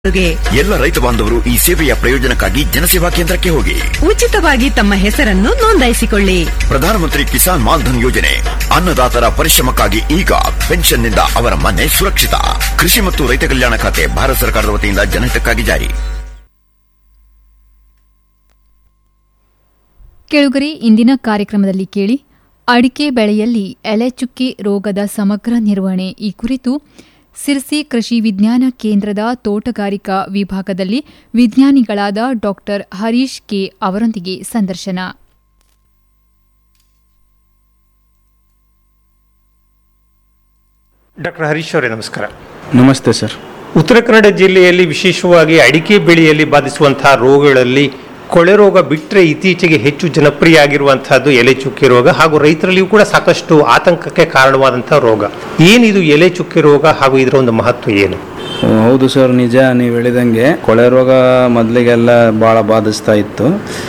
ಗೆ ಎಲ್ಲ ರೈತ ಬಾಂಧವರು ಈ ಸೇವೆಯ ಪ್ರಯೋಜನಕ್ಕಾಗಿ ಜನಸೇವಾ ಕೇಂದ್ರಕ್ಕೆ ಹೋಗಿ ಉಚಿತವಾಗಿ ತಮ್ಮ ಹೆಸರನ್ನು ನೋಂದಾಯಿಸಿಕೊಳ್ಳಿ ಪ್ರಧಾನಮಂತ್ರಿ ಕಿಸಾನ್ ಮಾನ್ಧನ್ ಯೋಜನೆ ಅನ್ನದಾತರ ಪರಿಶ್ರಮಕ್ಕಾಗಿ ಈಗ ಪೆನ್ಷನ್ನಿಂದ ಅವರ ಮನೆ ಸುರಕ್ಷಿತ ಕೃಷಿ ಮತ್ತು ರೈತ ಕಲ್ಯಾಣ ಖಾತೆ ಭಾರತ ಸರ್ಕಾರದ ವತಿಯಿಂದ ಜನಹಿತಕ್ಕಾಗಿ ಜಾರಿ ಕೆಳುಗರಿ ಇಂದಿನ ಕಾರ್ಯಕ್ರಮದಲ್ಲಿ ಕೇಳಿ ಅಡಿಕೆ ಬೆಳೆಯಲ್ಲಿ ಎಲೆಚುಕ್ಕೆ ರೋಗದ ಸಮಗ್ರ ನಿರ್ವಹಣೆ ಈ ಕುರಿತು ಸಿರ್ಸಿ ಕೃಷಿ ವಿಜ್ಞಾನ ಕೇಂದ್ರದ ತೋಟಗಾರಿಕಾ ವಿಭಾಗದಲ್ಲಿ ವಿಜ್ಞಾನಿಗಳಾದ ಡಾ ಹರೀಶ್ ಕೆ ಅವರೊಂದಿಗೆ ಸಂದರ್ಶನ ಡಾಕ್ಟರ್ ಹರೀಶ್ ಅವರೇ ನಮಸ್ಕಾರ ನಮಸ್ತೆ ಸರ್ ಉತ್ತರ ಕನ್ನಡ ಜಿಲ್ಲೆಯಲ್ಲಿ ವಿಶೇಷವಾಗಿ ಅಡಿಕೆ ಬೆಳೆಯಲ್ಲಿ ಬಾಧಿಸುವಂತಹ ರೋಗಗಳಲ್ಲಿ ಕೊಳೆ ರೋಗ ಬಿಟ್ಟರೆ ಇತ್ತೀಚೆಗೆ ಹೆಚ್ಚು ಜನಪ್ರಿಯ ಆಗಿರುವಂತಹದ್ದು ಎಲೆ ಚುಕ್ಕೆ ರೋಗ ಹಾಗೂ ರೈತರಲ್ಲಿಯೂ ಕೂಡ ಸಾಕಷ್ಟು ಆತಂಕಕ್ಕೆ ಕಾರಣವಾದಂತಹ ರೋಗ ಏನಿದು ಎಲೆ ಚುಕ್ಕೆ ರೋಗ ಹಾಗೂ ಇದರ ಒಂದು ಮಹತ್ವ ಏನು ಹೌದು ಸರ್ ನಿಜ ನೀವು ಹೇಳಿದಂಗೆ ಕೊಳೆ ರೋಗ ಮೊದಲಿಗೆಲ್ಲ ಭಾಳ ಬಾಧಿಸ್ತಾ ಇತ್ತು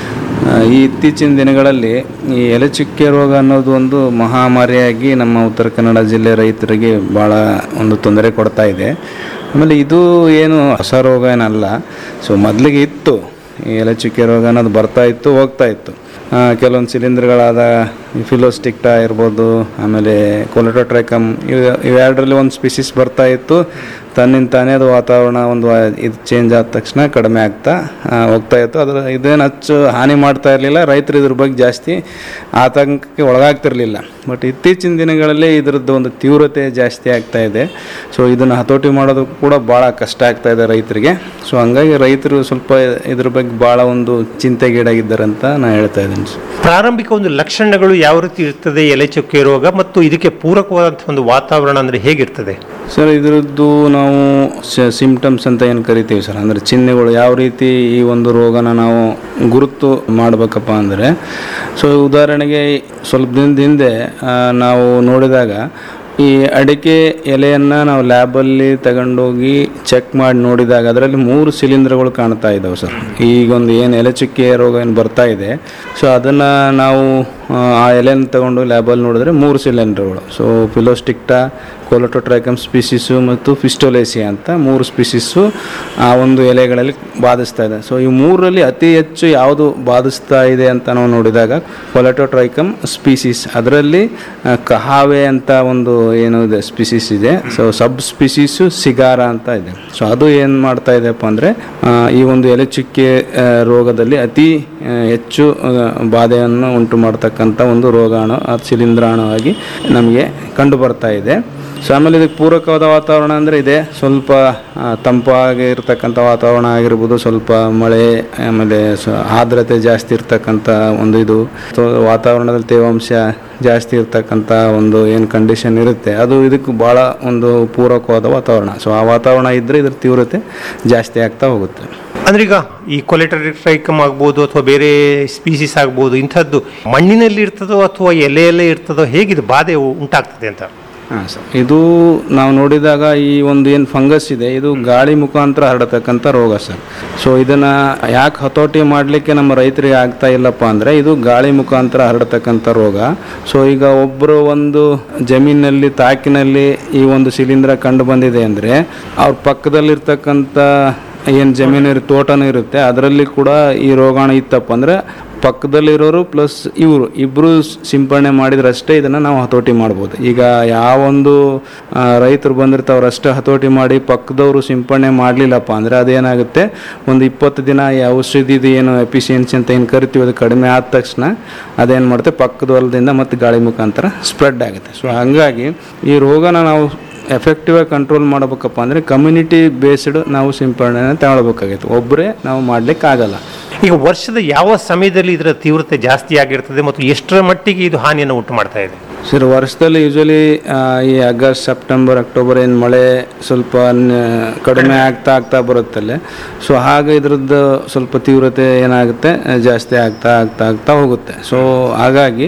ಆ, ಈ ಇತ್ತೀಚಿನ ದಿನಗಳಲ್ಲಿ ಈ ಎಲೆಚುಕ್ಕೆ ರೋಗ ಅನ್ನೋದು ಒಂದು ಮಹಾಮಾರಿಯಾಗಿ ನಮ್ಮ ಉತ್ತರ ಕನ್ನಡ ಜಿಲ್ಲೆ ರೈತರಿಗೆ ಭಾಳ ಒಂದು ತೊಂದರೆ ಕೊಡ್ತಾ ಇದೆ ಆಮೇಲೆ ಇದು ಏನು ಹೊಸ ರೋಗ ಏನಲ್ಲ ಸೊ ಮೊದಲಿಗೆ ಇತ್ತು ಈ ಎಲೆಚುಕ್ಕೆ ರೋಗ ಅನ್ನೋದು ಬರ್ತಾ ಇತ್ತು ಹೋಗ್ತಾ ಇತ್ತು ಆ, ಕೆಲವೊಂದು ಸಿಲಿಂಡರ್ಗಳಾದ ಫಿಲೋಸ್ಟಿಕ್ಟಾ ಇರ್ಬೋದು ಆಮೇಲೆ ಕೊಲೆಟೋಟ್ರೈಕಮ್ ಇವು ಇವೆರಡರಲ್ಲಿ ಒಂದು ಸ್ಪೀಸಿಸ್ ಬರ್ತಾ ಇತ್ತು ತನ್ನಿಂದ ತಾನೇ ಅದು ವಾತಾವರಣ ಒಂದು ವಾ- ಇದು ಚೇಂಜ್ ಆದ ತಕ್ಷಣ ಕಡಿಮೆ ಆಗ್ತಾ ಆ, ಹೋಗ್ತಾ ಇತ್ತು ಅದರ ಇದೇನು ಹೆಚ್ಚು ಹಾನಿ ಮಾಡ್ತಾ ಇರಲಿಲ್ಲ ರೈತರು ಇದ್ರ ಬಗ್ಗೆ ಜಾಸ್ತಿ ಆತಂಕಕ್ಕೆ ಒಳಗಾಗ್ತಿರ್ಲಿಲ್ಲ ಬಟ್ ಇತ್ತೀಚಿನ ದಿನಗಳಲ್ಲಿ ಇದರದ್ದು ಒಂದು ತೀವ್ರತೆ ಜಾಸ್ತಿ ಆಗ್ತಾ ಇದೆ ಸೊ ಇದನ್ನು ಹತೋಟಿ ಮಾಡೋದು ಕೂಡ ಭಾಳ ಕಷ್ಟ ಆಗ್ತಾ ಇದೆ ರೈತರಿಗೆ ಸೊ ಹಂಗಾಗಿ ರೈತರು ಸ್ವಲ್ಪ ಇದ್ರ ಬಗ್ಗೆ ಭಾಳ ಒಂದು ಚಿಂತೆಗೀಡಾಗಿದ್ದಾರೆ ಅಂತ ನಾನು ಹೇಳ್ತಾ ಇದ್ದೀನಿ ಸರ್ ಪ್ರಾರಂಭಿಕ ಒಂದು ಲಕ್ಷಣಗಳು ಯಾವ ರೀತಿ ಇರ್ತದೆ ಎಲೆ ಚುಕ್ಕೆ ರೋಗ ಮತ್ತು ಇದಕ್ಕೆ ಪೂರಕವಾದಂತಹ ಒಂದು ವಾತಾವರಣ ಅಂದ್ರೆ ಹೇಗಿರ್ತದೆ ಸರ್ ಇದರದ್ದು ನಾವು ಸಿಂಪ್ಟಮ್ಸ್ ಅಂತ ಏನು ಕರಿತೀವಿ ಸರ್ ಅಂದರೆ ಚಿಹ್ನೆಗಳು ಯಾವ ರೀತಿ ಈ ಒಂದು ರೋಗನ ನಾವು ಗುರುತು ಮಾಡಬೇಕಪ್ಪ ಅಂದರೆ ಸೊ ಉದಾಹರಣೆಗೆ ಸ್ವಲ್ಪ ದಿನದ ಹಿಂದೆ ಆ, ನಾವು ನೋಡಿದಾಗ ಈ ಅಡಿಕೆ ಎಲೆಯನ್ನು ನಾವು ಲ್ಯಾಬಲ್ಲಿ ತಗೊಂಡೋಗಿ ಚೆಕ್ ಮಾಡಿ ನೋಡಿದಾಗ ಅದರಲ್ಲಿ ಮೂರು ಸಿಲಿಂಡರ್ಗಳು ಕಾಣ್ತಾ ಇದ್ದಾವೆ ಸರ್ ಈಗೊಂದು ಏನು ಎಲೆ ಚುಕ್ಕೆ ರೋಗ ಏನು ಬರ್ತಾ ಇದೆ ಸೊ ಅದನ್ನು ನಾವು ಆ, ಆ ಎಲೆನ ತಗೊಂಡು ಲ್ಯಾಬಲ್ಲಿ ನೋಡಿದ್ರೆ ಮೂರು ಸಿಲಿಂಡರ್ಗಳು ಸೊ ಫಿಲೋಸ್ಟಿಕ್ಟಾ ಕೊಲೊಟೋಟ್ರೈಕಮ್ ಸ್ಪೀಸಿಸು ಮತ್ತು ಫಿಸ್ಟೋಲೇಸಿಯಾ ಅಂತ ಮೂರು ಸ್ಪೀಸಿಸ್ಸು ಆ ಒಂದು ಎಲೆಗಳಲ್ಲಿ ಬಾಧಿಸ್ತಾ ಇದೆ ಸೊ ಈ ಮೂರರಲ್ಲಿ ಅತಿ ಹೆಚ್ಚು ಯಾವುದು ಬಾಧಿಸ್ತಾ ಇದೆ ಅಂತ ನಾವು ನೋಡಿದಾಗ ಕೊಲೊಟೋಟ್ರೈಕಮ್ ಸ್ಪೀಸಿಸ್ ಅದರಲ್ಲಿ ಆ, ಕಹಾವೆ ಅಂತ ಒಂದು ಏನು ಇದೆ ಸ್ಪೀಸಿಸ್ ಇದೆ ಸೊ ಸಬ್ ಸ್ಪೀಸಿಸು ಸಿಗಾರ ಅಂತ ಇದೆ ಸೊ ಅದು ಏನು ಮಾಡ್ತಾ ಇದೆಯಪ್ಪ ಅಂದರೆ ಈ ಒಂದು ಎಲೆ ಚುಕ್ಕೆ ಆ, ರೋಗದಲ್ಲಿ ಅತಿ ಆ, ಹೆಚ್ಚು ಆ, ಬಾಧೆಯನ್ನು ಉಂಟು ಮಾಡ್ತಕ್ಕಂಥ ಒಂದು ರೋಗಾಣು ಆ ಶಿಲೀಂಧ್ರಾಣುವಾಗಿ ನಮಗೆ ಕಂಡು ಬರ್ತಾ ಇದೆ ಸೊ ಆಮೇಲೆ ಇದಕ್ಕೆ ಪೂರಕವಾದ ವಾತಾವರಣ ಅಂದರೆ ಇದೆ ಸ್ವಲ್ಪ ಆ, ತಂಪಾಗಿ ಇರತಕ್ಕಂಥ ವಾತಾವರಣ ಆಗಿರ್ಬೋದು ಸ್ವಲ್ಪ ಮಳೆ ಆಮೇಲೆ ಸ- ಆರ್ದ್ರತೆ ಜಾಸ್ತಿ ಇರ್ತಕ್ಕಂಥ ಒಂದು ಇದು ಸೊ ವಾತಾವರಣದಲ್ಲಿ ತೇವಾಂಶ ಜಾಸ್ತಿ ಇರ್ತಕ್ಕಂಥ ಒಂದು ಏನು ಕಂಡೀಷನ್ ಇರುತ್ತೆ ಅದು ಇದಕ್ಕೆ ಭಾಳ ಒಂದು ಪೂರಕವಾದ ವಾತಾವರಣ ಸೊ ಆ ವಾತಾವರಣ ಇದ್ದರೆ ಇದ್ರ ತೀವ್ರತೆ ಜಾಸ್ತಿ ಆಗ್ತಾ ಹೋಗುತ್ತೆ ಅಂದ್ರೆ ಈಗ ಈ ಕೊಲೆಟರಿಟ್ರೈಕಮ್ ಆಗ್ಬೋದು ಅಥವಾ ಬೇರೆ ಸ್ಪೀಸಿಸ್ ಆಗ್ಬೋದು ಇಂಥದ್ದು ಮಣ್ಣಿನಲ್ಲಿ ಇರ್ತದೋ ಅಥವಾ ಎಲೆಯಲ್ಲೇ ಇರ್ತದೋ ಹೇಗಿದು ಬಾಧೆ ಉಂಟಾಗ್ತದೆ ಅಂತ ಹಾಂ ಸರ್ ಇದು ನಾವು ನೋಡಿದಾಗ ಈ ಒಂದು ಏನು ಫಂಗಸ್ ಇದೆ ಇದು ಗಾಳಿ ಮುಖಾಂತರ ಹರಡತಕ್ಕಂಥ ರೋಗ ಸರ್ ಸೊ ಇದನ್ನು ಯಾಕೆ ಹತೋಟಿ ಮಾಡಲಿಕ್ಕೆ ನಮ್ಮ ರೈತರಿಗೆ ಆಗ್ತಾ ಇಲ್ಲಪ್ಪ ಅಂದರೆ ಇದು ಗಾಳಿ ಮುಖಾಂತರ ಹರಡತಕ್ಕಂಥ ರೋಗ ಸೊ ಈಗ ಒಬ್ಬರು ಒಂದು ಜಮೀನಲ್ಲಿ ತಾಕಿನಲ್ಲಿ ಈ ಒಂದು ಶಿಲೀಂಧ್ರ ಕಂಡು ಬಂದಿದೆ ಅಂದರೆ ಅವ್ರ ಪಕ್ಕದಲ್ಲಿರ್ತಕ್ಕಂಥ ಏನು ಜಮೀನು ಇರು ತೋಟನೂ ಇರುತ್ತೆ ಅದರಲ್ಲಿ ಕೂಡ ಈ ರೋಗಾಣು ಇತ್ತಪ್ಪ ಅಂದರೆ ಪಕ್ಕದಲ್ಲಿರೋರು ಪ್ಲಸ್ ಇವರು ಇಬ್ಬರು ಸಿಂಪಡಣೆ ಮಾಡಿದ್ರಷ್ಟೇ ಇದನ್ನು ನಾವು ಹತೋಟಿ ಮಾಡ್ಬೋದು ಈಗ ಯಾವೊಂದು ಆ, ರೈತರು ಬಂದಿರ್ತಾವ್ರು ಅಷ್ಟೇ ಹತೋಟಿ ಮಾಡಿ ಪಕ್ಕದವರು ಸಿಂಪಡಣೆ ಮಾಡಲಿಲ್ಲಪ್ಪ ಅಂದರೆ ಅದೇನಾಗುತ್ತೆ ಒಂದು ಇಪ್ಪತ್ತು ದಿನ ಈ ಔಷಧಿದು ಏನು ಎಫಿಷಿಯನ್ಸಿ ಅಂತ ಏನು ಕರಿತೀವಿ ಅದು ಕಡಿಮೆ ಆದ ತಕ್ಷಣ ಅದೇನು ಮಾಡುತ್ತೆ ಪಕ್ಕದ ಹೊಲದಿಂದ ಮತ್ತು ಗಾಳಿ ಮುಖಾಂತರ ಸ್ಪ್ರೆಡ್ ಆಗುತ್ತೆ ಸೊ ಹಾಗಾಗಿ ಈ ರೋಗನ ನಾವು ಎಫೆಕ್ಟಿವ್ ಆಗಿ ಕಂಟ್ರೋಲ್ ಮಾಡಬೇಕಪ್ಪ ಅಂದರೆ ಕಮ್ಯುನಿಟಿ ಬೇಸ್ಡ್ ನಾವು ಸಿಂಪಡಣೆ ತಗೊಳ್ಬೇಕಾಗೈತೆ ಒಬ್ಬರೇ ನಾವು ಮಾಡ್ಲಿಕ್ಕೆ ಆಗಲ್ಲ ಈಗ ವರ್ಷದ ಯಾವ ಸಮಯದಲ್ಲಿ ಇದರ ತೀವ್ರತೆ ಜಾಸ್ತಿ ಆಗಿರ್ತದೆ ಮತ್ತು ಎಷ್ಟರ ಮಟ್ಟಿಗೆ ಇದು ಹಾನಿಯನ್ನು ಉಂಟು ಮಾಡ್ತಾ ಇದೆ ಸರ್ ವರ್ಷದಲ್ಲಿ ಯೂಶಲಿ ಈ ಆಗಸ್ಟ್ ಸೆಪ್ಟೆಂಬರ್ ಅಕ್ಟೋಬರ್ ಏನು ಮಳೆ ಸ್ವಲ್ಪ ನ- ಕಡಿಮೆ ಆಗ್ತಾ ಆಗ್ತಾ ಬರುತ್ತಲ್ಲ ಸೊ ಹಾಗೆ ಇದ್ರದ್ದು ಸ್ವಲ್ಪ ತೀವ್ರತೆ ಏನಾಗುತ್ತೆ ಆ, ಜಾಸ್ತಿ ಆಗ್ತಾ ಆಗ್ತಾ ಆಗ್ತಾ ಹೋಗುತ್ತೆ ಸೊ ಹಾಗಾಗಿ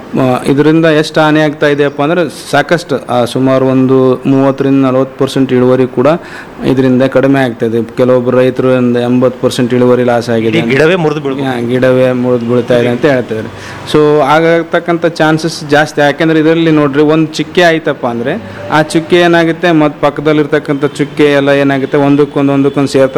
ಇದರಿಂದ ಎಷ್ಟು ಹಾನಿ ಆಗ್ತಾ ಇದೆಯಪ್ಪ ಅಂದರೆ ಸಾಕಷ್ಟು ಆ, ಸುಮಾರು ಒಂದು ಮೂವತ್ತರಿಂದ ನಲವತ್ತು ಪರ್ಸೆಂಟ್ ಇಳುವರಿ ಕೂಡ ಇದರಿಂದ ಕಡಿಮೆ ಆಗ್ತಾ ಇದೆ ಕೆಲವೊಬ್ಬರು ರೈತರು ಒಂದು ಎಂಬತ್ತು ಪರ್ಸೆಂಟ್ ಇಳುವರಿ ಲಾಸ್ ಆಗಿದೆ ಇಡೀ ಗಿಡವೇ ಮುರಿದು ಬೀಳ್ಬೋದು ಹಾ, ಗಿಡವೇ ಮುರಿದು ಬೀಳ್ತಾ ಇದೆ ಅಂತ ಹೇಳ್ತಿದ್ದಾರೆ ಸೊ ಆಗತಕ್ಕಂಥ ಚಾನ್ಸಸ್ ಜಾಸ್ತಿ ಯಾಕೆಂದ್ರೆ ಇದರಲ್ಲಿ ನೋಡ್ರಿ ಒಂದು ಚುಕ್ಕೆ ಆಯ್ತಪ್ಪ ಅಂದರೆ ಆ ಚುಕ್ಕೆ ಏನಾಗುತ್ತೆ ಮತ್ತು ಪಕ್ಕದಲ್ಲಿರ್ತಕ್ಕಂಥ ಚುಕ್ಕೆ ಎಲ್ಲ ಏನಾಗುತ್ತೆ ಒಂದಕ್ಕೊಂದು ಒಂದಕ್ಕೊಂದು ಸೇರ್ತಾ